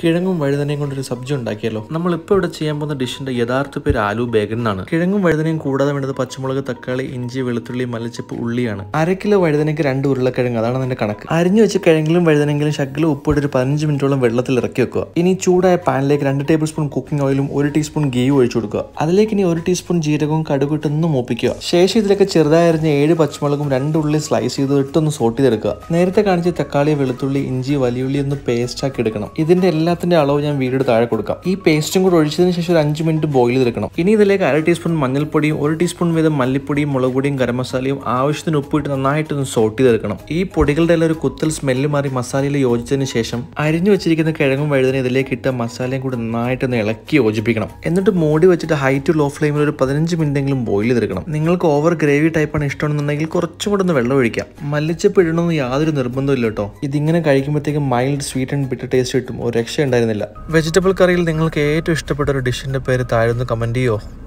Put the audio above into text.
കിഴങ്ങും വഴുതനയും കൊണ്ടൊരു സബ്ജി ഉണ്ടാക്കിയല്ലോ നമ്മൾ ഇപ്പോൾ ഇവിടെ ചെയ്യാൻ പോകുന്ന ഡിഷിന്റെ യഥാർത്ഥ പേര് ആലു ബേഗൻ എന്നാണ് കിഴങ്ങും വഴുതനയും കൂടാതെ വേണ്ടത് പച്ചമുളക് തക്കാളി ഇഞ്ചി വെളുത്തുള്ളി മല്ലിച്ചപ്പ് ഉള്ളിയാണ് അര കിലോ വഴുതനയ്ക്ക് രണ്ട് ഉരുളക്കിഴങ്ങ് അതാണ് അതിന്റെ കണക്ക് അരിഞ്ഞു വെച്ച് കിഴങ്ങിലും വഴുതനെങ്കിലും ശകലം ഉപ്പിട്ട് ഒരു പതിനഞ്ച് മിനിറ്റോളം വെള്ളത്തിൽ ഇറക്കി വെക്കുക ഇനി ചൂടായ പാനിലേക്ക് രണ്ട് ടേബിൾ സ്പൂൺ കുക്കിംഗ് ഓയിലും ഒരു ടീസ്പൂൺ ഗീയും ഒഴിച്ചു കൊടുക്കുക അതിലേക്ക് ഇനി ഒരു ടീസ്പൂൺ ജീരകവും കടുക് ഇട്ടൊന്ന് മൂപ്പിക്കുക ശേഷം ഇതിലേക്ക് ചെറുതായി അരിഞ്ഞ ഏഴ് പച്ചമുളകും രണ്ട് ഉള്ളി സ്ലൈസ് ചെയ്ത് ഇട്ടൊന്ന് സോട്ട് ചെയ്തെടുക്കുക നേരത്തെ കാണിച്ച തക്കാളി വെളുത്തുള്ളി ഇഞ്ചി വലിയുള്ളി ഒന്ന് പേസ്റ്റ് ആക്കി എടുക്കണം ഇതിന്റെ എല്ലാത്തിന്റെ അളവ് ഞാൻ വീഡിയോ താഴെ കൊടുക്കാം ഈ പേസ്റ്റും കൂടെ ഒഴിച്ചതിന് ശേഷം ഒരു അഞ്ച് മിനിറ്റ് ബോയിൽ ചെയ്തെടുക്കണം ഇനി ഇതിലേക്ക് അര ടീസ്പൂൺ മഞ്ഞൾപ്പൊടിയും ഒരു ടീസ്പൂൺ വീതം മല്ലിപ്പൊടിയും മുളക് പൊടിയും ഗരം മസാലയും ആവശ്യത്തിന് ഉപ്പിട്ട് നന്നായിട്ടൊന്ന് സോട്ട് ചെയ്തെടുക്കണം ഈ പൊടികളുടെ എല്ലാം ഒരു കുത്തൽ സ്മെല്ല് മാറി മസാലയിൽ യോജിച്ചതിന് ശേഷം അരിഞ്ഞു വെച്ചിരിക്കുന്ന കിഴങ്ങും വഴുതന ഇതിലേക്ക് ഇട്ട മസാലയും കൂടി നന്നായിട്ടൊന്ന് ഇളക്കി യോജിപ്പിക്കണം എന്നിട്ട് മൂടി വെച്ചിട്ട് ഹൈ ടു ലോ ഫ്ലെയിമിൽ ഒരു പതിനഞ്ച് മിനിറ്റെങ്കിലും ബോയിൽ ചെയ്തെടുക്കണം നിങ്ങൾക്ക് ഓവർ ഗ്രേവി ടൈപ്പാണ് ഇഷ്ടമാണെന്നുണ്ടെങ്കിൽ കുറച്ചും കൂടെ ഒന്ന് വെള്ളം ഒഴിക്കാം മല്ലിച്ചപ്പ് ഇടണമെന്ന് യാതൊരു നിർബന്ധമില്ല കേട്ടോ ഇതിങ്ങനെ കഴിക്കുമ്പോഴത്തേക്കും mild sweet and bitter taste കിട്ടും ഒരു രക്ഷ ഉണ്ടായിരുന്നില്ല വെജിറ്റബിൾ കറിയിൽ നിങ്ങൾക്ക് ഏറ്റവും ഇഷ്ടപ്പെട്ട ഒരു ഡിഷിന്റെ പേര് താഴെ ഒന്ന് കമന്റ് ചെയ്യോ